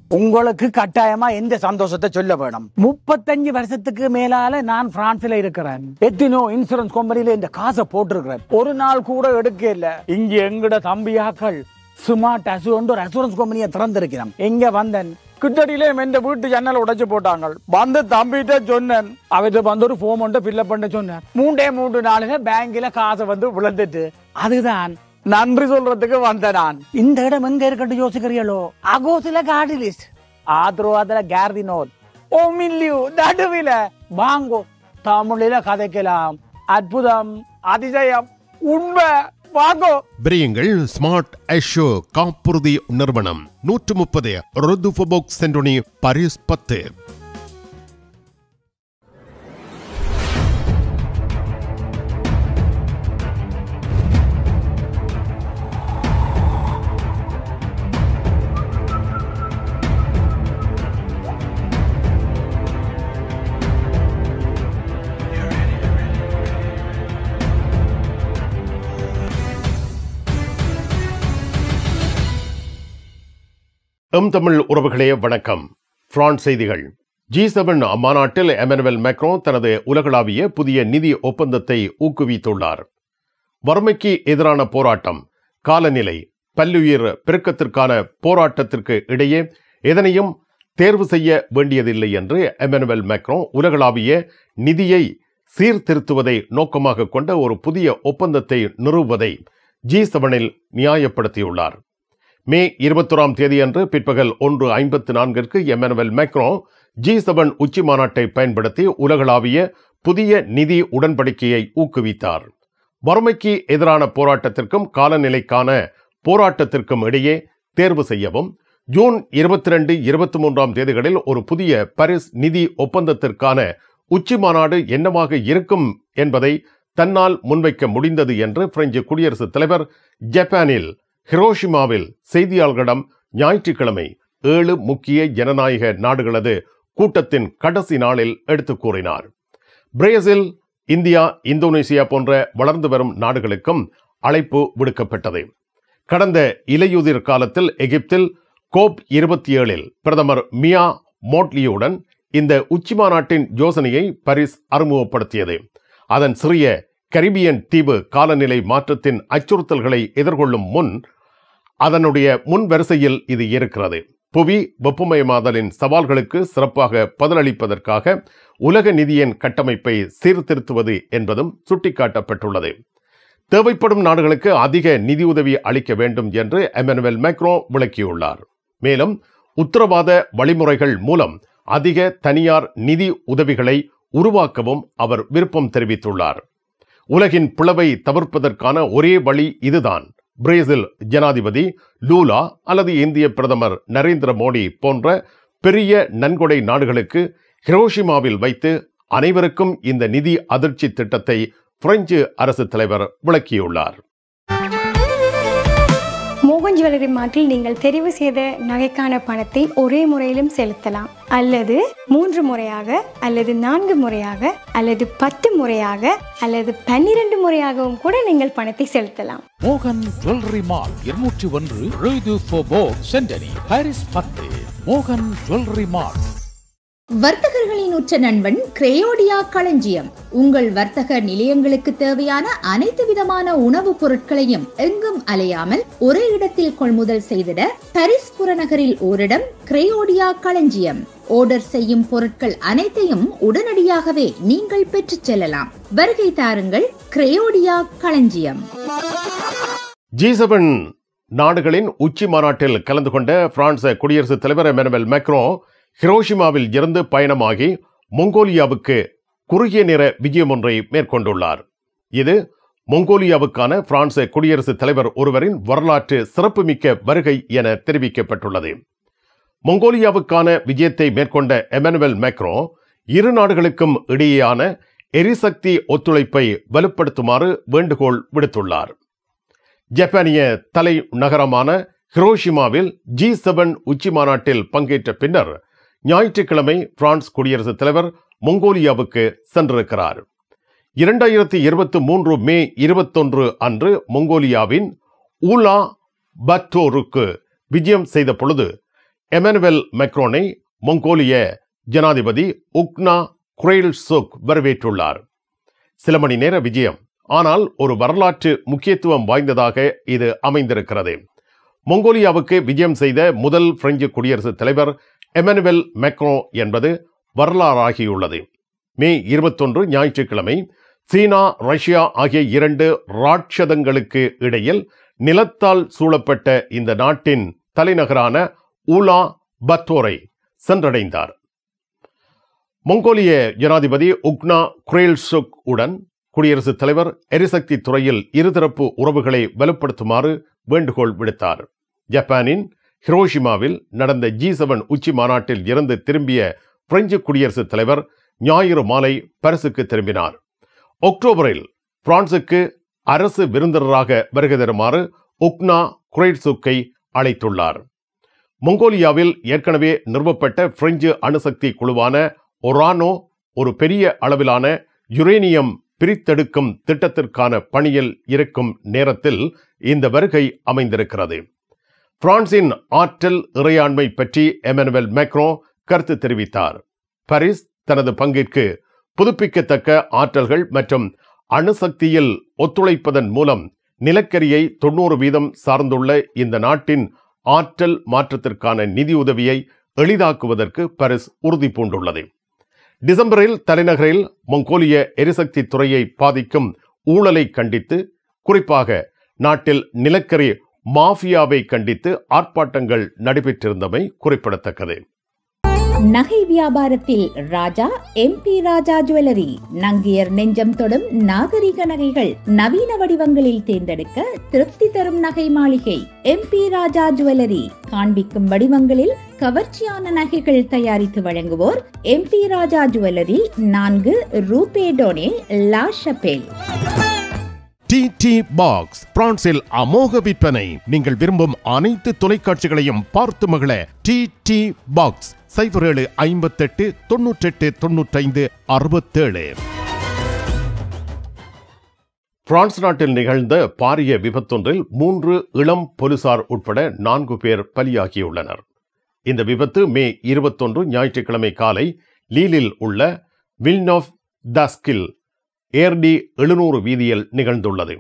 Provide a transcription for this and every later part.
உங்களுக்கு கட்டாயமா எந்த சந்தோஷத்தை சொல்ல வேணும் முப்பத்தஞ்சு வருஷத்துக்கு மேலால நான் பிரான்ஸ்ல இருக்கிறேன் எத்தனோ இன்சூரன்ஸ் கம்பெனில இந்த காசை போட்டிருக்கிறேன் ஒரு நாள் கூட எடுக்க இல்ல இங்க எங்கட தம்பியாக்கள் ஸ்மார்ட் அசூரன்ட் ஒரு அசூரன்ஸ் கம்பெனியை திறந்திருக்கிறோம் எங்க வந்தேன் கிட்டடியிலே எந்த வீட்டு ஜன்னல் உடைச்சு போட்டாங்க வந்து தம்பிகிட்ட சொன்னேன் அவர்கிட்ட வந்து ஒரு ஃபோம் ஒன்று ஃபில்அப் பண்ண சொன்னேன் மூன்றே மூன்று நாளுங்க பேங்க்ல காசை வந்து விழுந்துட்டு அதுதான் நன்றி சொல்றதுக்கு வந்த நான் இந்த இடம் எங்க இருக்கட்டும் யோசிக்கிறீங்களோ அகோசில கார்டு லிஸ்ட் ஆத்ரோவாதுல கேர்தினோத் ஓ மில்லியூ நடுவில வாங்கோ தமிழில கதைக்கலாம் அற்புதம் அதிசயம் உண்மை வாங்கோ விரையுங்கள் ஸ்மார்ட் ஐஷோ காப்புறுதி நிறுவனம் நூற்று முப்பது ருதுஃபோபோக் சென்டோனி பரிஸ் பத்து எம் தமிழ் உறவுகளே வணக்கம் பிரான்ஸ் செய்திகள் ஜி செவன் மாநாட்டில் எமனுவல் மேக்ரோ தனது உலகளாவிய புதிய நிதி ஒப்பந்தத்தை ஊக்குவித்துள்ளார் வறுமைக்கு எதிரான போராட்டம் காலநிலை பல்லுயிர் பெருக்கத்திற்கான போராட்டத்திற்கு இடையே எதனையும் தேர்வு செய்ய வேண்டியதில்லை என்று எமனுவல் மேக்ரோ உலகளாவிய நிதியை சீர்திருத்துவதை நோக்கமாக கொண்ட ஒரு புதிய ஒப்பந்தத்தை நிறுவுவதை ஜி செவனில் நியாயப்படுத்தியுள்ளார் மே இருபத்தொராம் தேதியன்று பிற்பகல் ஒன்று ஐம்பத்து நான்கிற்கு எமனுவல் மேக்ரோ ஜி செவன் உச்சி மாநாட்டை பயன்படுத்தி உலகளாவிய புதிய நிதி உடன்படிக்கையை ஊக்குவித்தார் வறுமைக்கு எதிரான போராட்டத்திற்கும் காலநிலைக்கான போராட்டத்திற்கும் இடையே தேர்வு செய்யவும் ஜூன் இருபத்தி ரெண்டு இருபத்தி மூன்றாம் தேதிகளில் ஒரு புதிய பரிஸ் நிதி ஒப்பந்தத்திற்கான உச்சி மாநாடு என்னவாக இருக்கும் என்பதை தன்னால் முன்வைக்க முடிந்தது என்று பிரெஞ்சு குடியரசுத் தலைவர் ஜப்பானில் ஹிரோஷிமாவில் செய்தியாளர்களிடம் ஞாயிற்றுக்கிழமை ஏழு முக்கிய ஜனநாயக நாடுகளது கூட்டத்தின் கடைசி நாளில் எடுத்துக் கூறினார் பிரேசில் இந்தியா இந்தோனேசியா போன்ற வளர்ந்து வரும் நாடுகளுக்கும் அழைப்பு விடுக்கப்பட்டது கடந்த இலையுதிர் காலத்தில் எகிப்தில் கோப் இருபத்தி ஏழில் பிரதமர் மியா மோட்லியுடன் இந்த உச்சி மாநாட்டின் யோசனையை பரிஸ் அறிமுகப்படுத்தியது அதன் சிறிய கரிபியன் தீவு காலநிலை மாற்றத்தின் அச்சுறுத்தல்களை எதிர்கொள்ளும் முன் அதனுடைய முன் வரிசையில் இது இருக்கிறது புவி வெப்பமயமாதலின் சவால்களுக்கு சிறப்பாக பதிலளிப்பதற்காக உலக நிதியின் கட்டமைப்பை சீர்திருத்துவது என்பதும் சுட்டிக்காட்டப்பட்டுள்ளது தேவைப்படும் நாடுகளுக்கு அதிக நிதியுதவி அளிக்க வேண்டும் என்று எமனுவல் மேக்ரோ விளக்கியுள்ளார் மேலும் உத்தரவாத வழிமுறைகள் மூலம் அதிக தனியார் நிதி உதவிகளை உருவாக்கவும் அவர் விருப்பம் தெரிவித்துள்ளார் உலகின் பிளவை தவிர்ப்பதற்கான ஒரே வழி இதுதான் பிரேசில் ஜனாதிபதி லூலா அல்லது இந்திய பிரதமர் நரேந்திர மோடி போன்ற பெரிய நன்கொடை நாடுகளுக்கு ஹிரோஷிமாவில் வைத்து அனைவருக்கும் இந்த நிதி அதிர்ச்சி திட்டத்தை பிரெஞ்சு அரசு தலைவர் விளக்கியுள்ளார் மோகன் ஜுவல்லரி மார்ட்டில் நீங்கள் தெரிவு செய்த நகைக்கான பணத்தை ஒரே முறையிலும் செலுத்தலாம் அல்லது மூன்று முறையாக அல்லது நான்கு முறையாக அல்லது பத்து முறையாக அல்லது பன்னிரண்டு முறையாகவும் கூட நீங்கள் பணத்தை செலுத்தலாம் மோகன் ஜுவல்லரி மால் இருநூற்றி ஒன்று ரூது ஃபோபோ சென்டனி பாரிஸ் பத்து மோகன் ஜுவல்லரி மால் வர்த்தகர்களின் உற்ற நண்பன் கிரேயோடியா களஞ்சியம் உங்கள் வர்த்தக நிலையங்களுக்கு தேவையான அனைத்து விதமான உணவுப் பொருட்களையும் எங்கும் அலையாமல் ஒரே இடத்தில் கொள்முதல் செய்திட பரிஸ் புறநகரில் ஓரிடம் கிரேயோடியா களஞ்சியம் ஆர்டர் செய்யும் பொருட்கள் அனைத்தையும் உடனடியாகவே நீங்கள் பெற்றுச் செல்லலாம் வருகை தாருங்கள் கிரேயோடியா களஞ்சியம் ஜி செவன் நாடுகளின் உச்சி மாநாட்டில் கலந்து கொண்ட பிரான்ஸ் குடியரசுத் தலைவர் எமனுவல் மேக்ரோ ஹிரோஷிமாவில் இருந்து பயணமாகி மொங்கோலியாவுக்கு குறுகிய நேர விஜயம் ஒன்றை மேற்கொண்டுள்ளார் இது மொங்கோலியாவுக்கான பிரான்ஸ் குடியரசுத் தலைவர் ஒருவரின் வரலாற்று சிறப்புமிக்க வருகை என தெரிவிக்கப்பட்டுள்ளது மொங்கோலியாவுக்கான விஜயத்தை மேற்கொண்ட எமனுவல் மேக்ரோ இரு நாடுகளுக்கும் இடையேயான எரிசக்தி ஒத்துழைப்பை வலுப்படுத்துமாறு வேண்டுகோள் விடுத்துள்ளார் ஜப்பானிய தலை நகரமான ஹிரோஷிமாவில் ஜி செவன் உச்சி மாநாட்டில் பங்கேற்ற பின்னர் ஞாயிற்றுக்கிழமை பிரான்ஸ் குடியரசுத் தலைவர் மொங்கோலியாவுக்கு சென்றிருக்கிறார் இரண்டாயிரத்தி இருபத்தி மூன்று மே இருபத்தொன்று அன்று மொங்கோலியாவின் ஊலா பட்டோருக்கு விஜயம் செய்த பொழுது எமனுவல் மெக்ரோனை மொங்கோலிய ஜனாதிபதி உக்னா குரேல்சுக் வரவேற்றுள்ளார் சில மணி நேர விஜயம் ஆனால் ஒரு வரலாற்று முக்கியத்துவம் வாய்ந்ததாக இது அமைந்திருக்கிறது மொங்கோலியாவுக்கு விஜயம் செய்த முதல் பிரெஞ்சு குடியரசுத் தலைவர் எமனுவல் மெக்ரோ என்பது வரலாறாகியுள்ளது மே இருபத்தொன்று ஞாயிற்றுக்கிழமை சீனா ரஷ்யா ஆகிய இரண்டு ராட்சதங்களுக்கு இடையில் நிலத்தால் சூழப்பட்ட இந்த நாட்டின் தலைநகரான ஊலா பத்தோரை சென்றடைந்தார் மொங்கோலிய ஜனாதிபதி உக்னா குரேல்சுக் உடன் குடியரசுத் தலைவர் எரிசக்தி துறையில் இருதரப்பு உறவுகளை வலுப்படுத்துமாறு வேண்டுகோள் விடுத்தார் ஜப்பானின் ஹிரோஷிமாவில் நடந்த ஜி செவன் உச்சி மாநாட்டில் இருந்து திரும்பிய பிரெஞ்சு குடியரசுத் தலைவர் ஞாயிறு மாலை பரிசுக்கு திரும்பினார் அக்டோபரில் பிரான்சுக்கு அரசு விருந்தினராக வருகை தருமாறு உக்னா குரேட்சுக்கை அழைத்துள்ளார் மொங்கோலியாவில் ஏற்கனவே நிறுவப்பட்ட பிரெஞ்சு அணுசக்தி குழுவான ஒரானோ ஒரு பெரிய அளவிலான யுரேனியம் பிரித்தெடுக்கும் திட்டத்திற்கான பணியில் இருக்கும் நேரத்தில் இந்த வருகை அமைந்திருக்கிறது பிரான்சின் ஆற்றல் இறையாண்மை பற்றி எமனுவல் மேக்ரோ கருத்து தெரிவித்தார் பாரிஸ் தனது பங்கிற்கு புதுப்பிக்கத்தக்க ஆற்றல்கள் மற்றும் அணுசக்தியில் ஒத்துழைப்பதன் மூலம் நிலக்கரியை தொண்ணூறு வீதம் சார்ந்துள்ள இந்த நாட்டின் ஆற்றல் மாற்றத்திற்கான நிதியுதவியை எளிதாக்குவதற்கு பாரிஸ் உறுதி பூண்டுள்ளது டிசம்பரில் தலைநகரில் மொங்கோலிய எரிசக்தி துறையை பாதிக்கும் ஊழலை கண்டித்து குறிப்பாக நாட்டில் நிலக்கரி மாஃபியாவை கண்டித்து ஆர்ப்பாட்டங்கள் நடைபெற்றிருந்தமை குறிப்பிடத்தக்கது நகை வியாபாரத்தில் ராஜா எம்பி ராஜா ஜுவல்லரி நங்கியர் நெஞ்சம் தொடும் நாகரிக நகைகள் நவீன வடிவங்களில் தேர்ந்தெடுக்க திருப்தி தரும் நகை மாளிகை எம்பி ராஜா ஜுவல்லரி காண்பிக்கும் வடிவங்களில் கவர்ச்சியான நகைகள் தயாரித்து வழங்குவோர் எம்பி ராஜா ஜுவல்லரி நான்கு ரூபே டோனே லா ஷபேல் டி டி பாக்ஸ் பிரான்சில் அமோக விற்பனை நீங்கள் விரும்பும் அனைத்து தொலைக்காட்சிகளையும் பார்த்து மகிழ டி டி பாக்ஸ் சைபர் ஏழு ஐம்பத்தெட்டு தொன்னூற்றெட்டு தொன்னூற்றைந்து அறுபத்தேழு பிரான்ஸ் நாட்டில் நிகழ்ந்த பாரிய விபத்தொன்றில் மூன்று இளம் போலீசார் உட்பட நான்கு பேர் பலியாகியுள்ளனர் இந்த விபத்து மே இருபத்தொன்று ஞாயிற்றுக்கிழமை காலை லீலில் உள்ள வில்னோஃப் தஸ்கில் ஏர்டி எழுநூறு வீதியில் நிகழ்ந்துள்ளது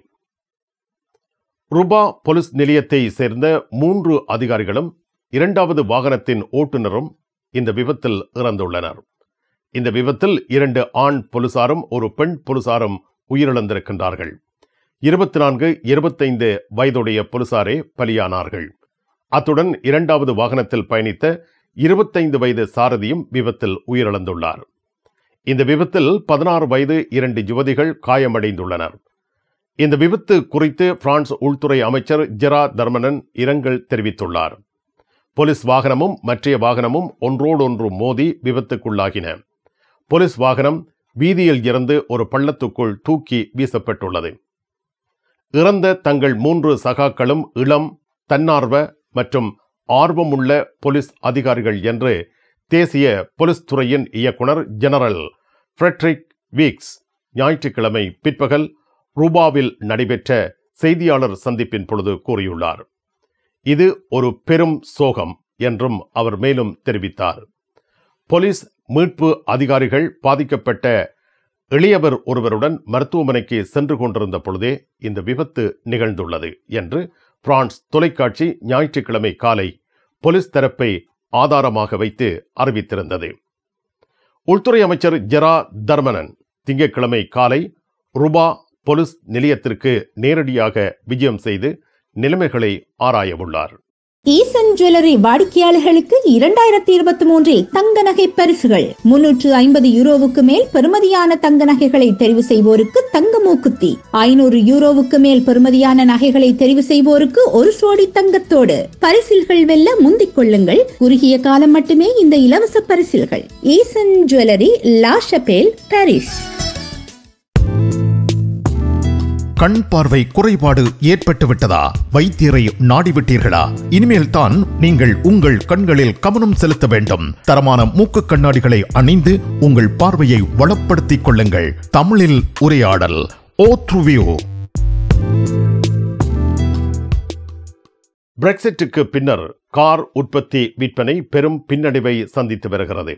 ருபா போலீஸ் நிலையத்தை சேர்ந்த மூன்று அதிகாரிகளும் இரண்டாவது வாகனத்தின் ஓட்டுநரும் இந்த விபத்தில் இறந்துள்ளனர் இந்த விபத்தில் இரண்டு ஆண் போலீசாரும் ஒரு பெண் போலீசாரும் உயிரிழந்திருக்கின்றார்கள் இருபத்தி நான்கு இருபத்தைந்து வயதுடைய போலீசாரே பலியானார்கள் அத்துடன் இரண்டாவது வாகனத்தில் பயணித்த இருபத்தைந்து வயது சாரதியும் விபத்தில் உயிரிழந்துள்ளார் இந்த விபத்தில் பதினாறு வயது இரண்டு யுவதிகள் காயமடைந்துள்ளனர் இந்த விபத்து குறித்து பிரான்ஸ் உள்துறை அமைச்சர் ஜெரா தர்மனன் இரங்கல் தெரிவித்துள்ளார் போலீஸ் வாகனமும் மற்றைய வாகனமும் ஒன்றோடொன்று மோதி விபத்துக்குள்ளாகின போலீஸ் வாகனம் வீதியில் இருந்து ஒரு பள்ளத்துக்குள் தூக்கி வீசப்பட்டுள்ளது இறந்த தங்கள் மூன்று சகாக்களும் இளம் தன்னார்வ மற்றும் ஆர்வமுள்ள போலீஸ் அதிகாரிகள் என்று தேசிய போலீஸ் துறையின் இயக்குனர் ஜெனரல் ஃப்ரெட்ரிக் வீக்ஸ் ஞாயிற்றுக்கிழமை பிற்பகல் ரூபாவில் நடைபெற்ற செய்தியாளர் சந்திப்பின் பொழுது கூறியுள்ளார் இது ஒரு பெரும் சோகம் என்றும் அவர் மேலும் தெரிவித்தார் போலீஸ் மீட்பு அதிகாரிகள் பாதிக்கப்பட்ட எளியவர் ஒருவருடன் மருத்துவமனைக்கு சென்று கொண்டிருந்த பொழுதே இந்த விபத்து நிகழ்ந்துள்ளது என்று பிரான்ஸ் தொலைக்காட்சி ஞாயிற்றுக்கிழமை காலை போலீஸ் தரப்பை ஆதாரமாக வைத்து அறிவித்திருந்தது உள்துறை அமைச்சர் ஜெரா தர்மனன் திங்கட்கிழமை காலை ருபா போலீஸ் நிலையத்திற்கு நேரடியாக விஜயம் செய்து நிலைமைகளை ஆராயவுள்ளார் ஈசன் ஜுவல்லரி வாடிக்கையாளர்களுக்கு இரண்டாயிரத்தி இருபத்தி மூன்றில் தங்க நகை பரிசுகள் முன்னூற்று ஐம்பது யூரோவுக்கு மேல் பெறுமதியான தங்க நகைகளை தெரிவு செய்வோருக்கு தங்க மூக்குத்தி ஐநூறு யூரோவுக்கு மேல் பெறுமதியான நகைகளை தெரிவு செய்வோருக்கு ஒரு சோடி தங்கத்தோடு பரிசில்கள் வெல்ல முந்திக் கொள்ளுங்கள் குறுகிய காலம் மட்டுமே இந்த இலவச பரிசில்கள் ஈசன் ஜுவல்லரி லா ஷபேல் பாரிஸ் கண் பார்வை குறைபாடு ஏற்பட்டு விட்டதா வைத்தியரை நாடிவிட்டீர்களா இனிமேல் தான் நீங்கள் உங்கள் கண்களில் கவனம் செலுத்த வேண்டும் தரமான மூக்கு கண்ணாடிகளை அணிந்து உங்கள் பார்வையை வளப்படுத்திக் கொள்ளுங்கள் தமிழில் உரையாடல் ஓ த்ருவியோ பிரெக்சிட்டுக்கு பின்னர் கார் உற்பத்தி விற்பனை பெரும் பின்னடைவை சந்தித்து வருகிறது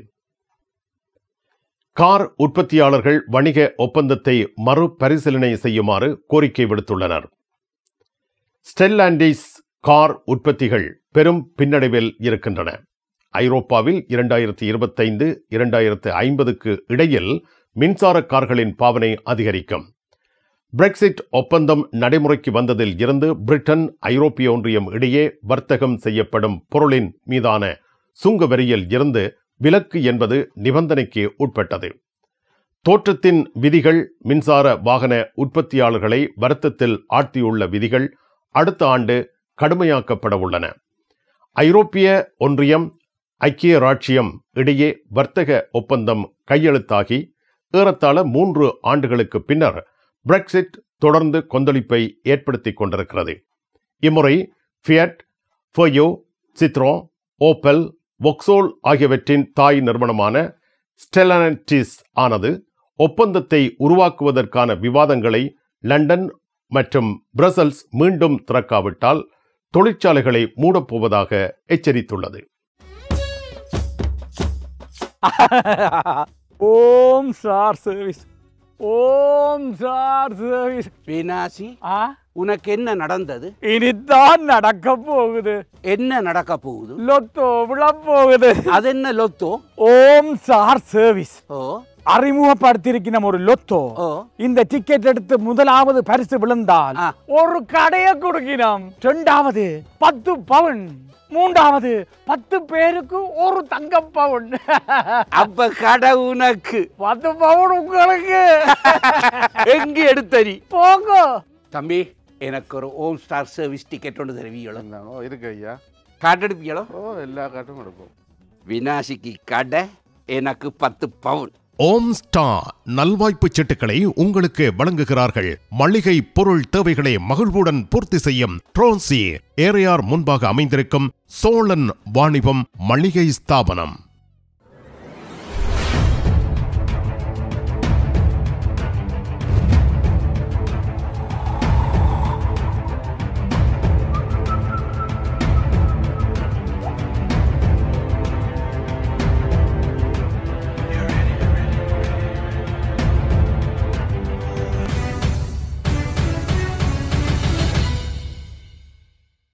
கார் உற்பத்தியாளர்கள் வணிக ஒப்பந்தத்தை மறுபரிசீலனை செய்யுமாறு கோரிக்கை விடுத்துள்ளனர் ஸ்டெல்லாண்டிஸ் கார் உற்பத்திகள் பெரும் பின்னடைவில் இருக்கின்றன ஐரோப்பாவில் இரண்டாயிரத்தி இருபத்தைந்து இரண்டாயிரத்து ஐம்பதுக்கு இடையில் மின்சார கார்களின் பாவனை அதிகரிக்கும் பிரெக்சிட் ஒப்பந்தம் நடைமுறைக்கு வந்ததில் இருந்து பிரிட்டன் ஐரோப்பிய ஒன்றியம் இடையே வர்த்தகம் செய்யப்படும் பொருளின் மீதான சுங்க வரியில் இருந்து விலக்கு என்பது நிபந்தனைக்கு உட்பட்டது தோற்றத்தின் விதிகள் மின்சார வாகன உற்பத்தியாளர்களை வருத்தத்தில் ஆழ்த்தியுள்ள விதிகள் அடுத்த ஆண்டு கடுமையாக்கப்பட உள்ளன ஐரோப்பிய ஒன்றியம் ஐக்கிய ராச்சியம் இடையே வர்த்தக ஒப்பந்தம் கையெழுத்தாகி ஏறத்தாழ மூன்று ஆண்டுகளுக்கு பின்னர் பிரெக்சிட் தொடர்ந்து கொந்தளிப்பை ஏற்படுத்திக் கொண்டிருக்கிறது இம்முறை ஃபியட் ஃபயோ சித்ரோ ஓப்பல் வொக்சோல் ஆகியவற்றின் தாய் நிறுவனமான ஸ்டெலானட்டிஸ் ஆனது ஒப்பந்தத்தை உருவாக்குவதற்கான விவாதங்களை லண்டன் மற்றும் பிரசல்ஸ் மீண்டும் திறக்காவிட்டால் தொழிற்சாலைகளை மூடப்போவதாக எச்சரித்துள்ளது Om sir service Om sir service வினாசி ஆ உனக்கு என்ன நடந்தது இனித்தான் நடக்க போகுது என்ன நடக்க போகுது லொத்தோ விழப் போகுது அது என்ன லொத்தோ ஓம் சார் சர்வீஸ் ஓ அறிமுகப்படுத்தியிருக்கிற ஒரு லொத்தோ ஓ இந்த டிக்கெட் எடுத்து முதலாவது பரிசு விழுந்தால் ஆ. ஒரு கடையை கொடுக்கினோம் இரண்டாவது பத்து பவுன் மூன்றாவது பத்து பேருக்கு ஒரு தங்க பவுன் அப்ப கடை உனக்கு பத்து பவுன் உங்களுக்கு எங்க எடுத்தரி போங்க தம்பி எனக்கு ஒரு ஹோம் ஸ்டார் சர்வீஸ் டிக்கெட் ஒன்று தருவீங்களோ இருந்தாலும் இருக்கு ஐயா கார்டு எடுப்பீங்களோ ஓ எல்லா காட்டும் எடுப்போம் வினாசிக்கு கடை எனக்கு பத்து பவுன் ஓம் ஸ்டா நல்வாய்ப்பு சீட்டுகளை உங்களுக்கு வழங்குகிறார்கள் மளிகை பொருள் தேவைகளை மகிழ்வுடன் பூர்த்தி செய்யும் ட்ரோன்சி ஏரையார் முன்பாக அமைந்திருக்கும் சோழன் வாணிபம் மளிகை ஸ்தாபனம்